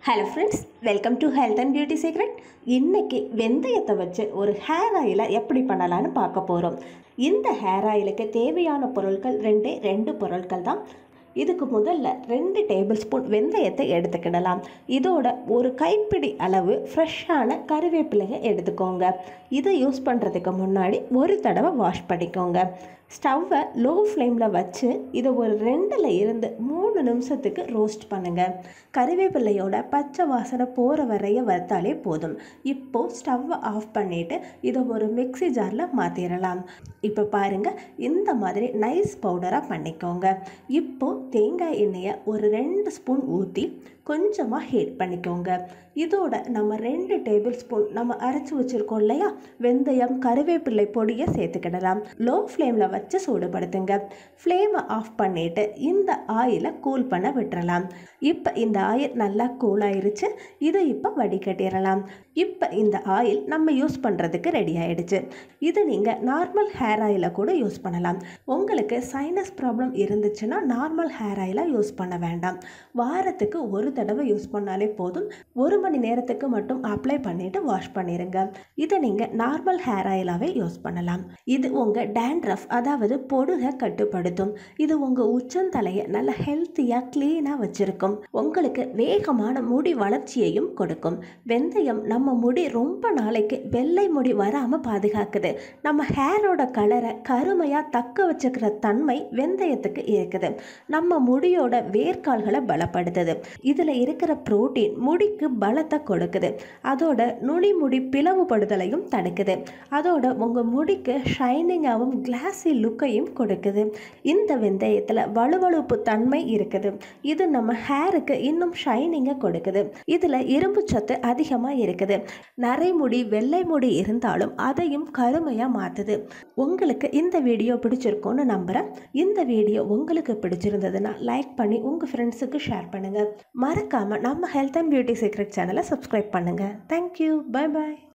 hello friends welcome to health and beauty secret இன்னைக்கு வெந்தயத்தை வச்சு ஒரு ஹேர் ஆயிலை எப்படி பண்ணலான்னு பார்க்க போகிறோம் இந்த ஹேர் ஆயிலுக்கு தேவையான பொருட்கள் ரெண்டே ரெண்டு பொருட்கள் தான் இதுக்கு முதல்ல ரெண்டு டேபிள் ஸ்பூன் வெந்தயத்தை எடுத்துக்கிடலாம் இதோட ஒரு கைப்பிடி அளவு ஃப்ரெஷ்ஷான கருவேப்பிலையை எடுத்துக்கோங்க இதை யூஸ் பண்ணுறதுக்கு முன்னாடி ஒரு தடவை வாஷ் பண்ணிக்கோங்க ஸ்டவ்வை லோ ஃப்ளேமில் வச்சு இதை ஒரு ரெண்டில் இருந்து மூணு நிமிஷத்துக்கு ரோஸ்ட் பண்ணுங்கள் கறிவேப்பிலையோட பச்சை வாசனை போகிற வரைய வறுத்தாலே போதும் இப்போது ஸ்டவ்வை ஆஃப் பண்ணிவிட்டு இதை ஒரு மிக்ஸி ஜாரில் மாற்றிடலாம் இப்போ பாருங்கள் இந்த மாதிரி நைஸ் பவுடராக பண்ணிக்கோங்க இப்போது தேங்காய் எண்ணெயை ஒரு ரெண்டு ஸ்பூன் ஊற்றி கொஞ்சமாக ஹீட் பண்ணிக்கோங்க இதோட நம்ம ரெண்டு டேபிள் ஸ்பூன் நம்ம அரைச்சி வச்சுருக்கோம் இல்லையா வெந்தயம் கருவேப்பிலை பொடியை சேர்த்துக்கிடலாம் லோ ஃப்ளேமில் வச்சு சூடுபடுத்துங்க ஃப்ளேமை ஆஃப் பண்ணிவிட்டு இந்த ஆயிலை கூல் பண்ண விட்டுறலாம் இப்போ இந்த ஆயில் நல்லா கூல் ஆயிருச்சு இதை இப்போ வடிகட்டிடலாம் இப்போ இந்த ஆயில் நம்ம யூஸ் பண்ணுறதுக்கு ரெடி ஆயிடுச்சு இது நீங்கள் நார்மல் ஹேர் ஆயிலை கூட யூஸ் பண்ணலாம் உங்களுக்கு சைனஸ் ப்ராப்ளம் இருந்துச்சுன்னா நார்மல் ஹேர் ஆயிலை யூஸ் பண்ண வேண்டாம் வாரத்துக்கு ஒரு தடவை யூஸ் பண்ணாலே போதும் ஒரு மணி நேரத்துக்கு மட்டும் அப்ளை பண்ணிவிட்டு வாஷ் பண்ணிடுங்க இதை நீங்கள் நார்மல் ஹேர் ஆயிலாகவே யூஸ் பண்ணலாம் இது உங்கள் டேண்ட்ரஃப் அதாவது பொடுகை கட்டுப்படுத்தும் இது உங்கள் உச்சந்தலையை நல்ல ஹெல்த்தியாக க்ளீனாக வச்சுருக்கும் உங்களுக்கு வேகமான முடி வளர்ச்சியையும் கொடுக்கும் வெந்தயம் நம்ம முடி ரொம்ப நாளைக்கு வெள்ளை முடி வராமல் பாதுகாக்குது நம்ம ஹேரோட கலரை கருமையாக தக்க வச்சுக்கிற தன்மை வெந்தயத்துக்கு இருக்குது நம்ம முடியோட வேர்க்கால்களை பலப்படுத்துது இதில் இருக்கிற புரோட்டீன் முடிக்கு பலத்தை கொடுக்குது அதோட நுனி முடி பிளவுபடுதலையும் தடுக்குது அதோட உங்கள் முடிக்கு ஷைனிங்காகவும் கிளாஸி லுக்கையும் கொடுக்குது இந்த வெந்தயத்தில் வலுவழுப்பு தன்மை இருக்குது இது நம்ம ஹேருக்கு இன்னும் ஷைனிங்கை கொடுக்குது இதில் இரும்பு சத்து அதிகமாக இருக்குது நரைமுடி வெள்ளை முடி இருந்தாலும் அதையும் கருமையாக மாற்றுது உங்களுக்கு இந்த வீடியோ பிடிச்சிருக்கும்னு நம்புகிறேன் இந்த வீடியோ உங்களுக்கு பிடிச்சிருந்ததுன்னா லைக் பண்ணி உங்கள் ஃப்ரெண்ட்ஸுக்கு ஷேர் பண்ணுங்கள் மறக்காமல் நம்ம ஹெல்த் அண்ட் பியூட்டி சீக்ரெட் சேனலை சப்ஸ்கிரைப் பண்ணுங்கள் தேங்க்யூ பை பாய்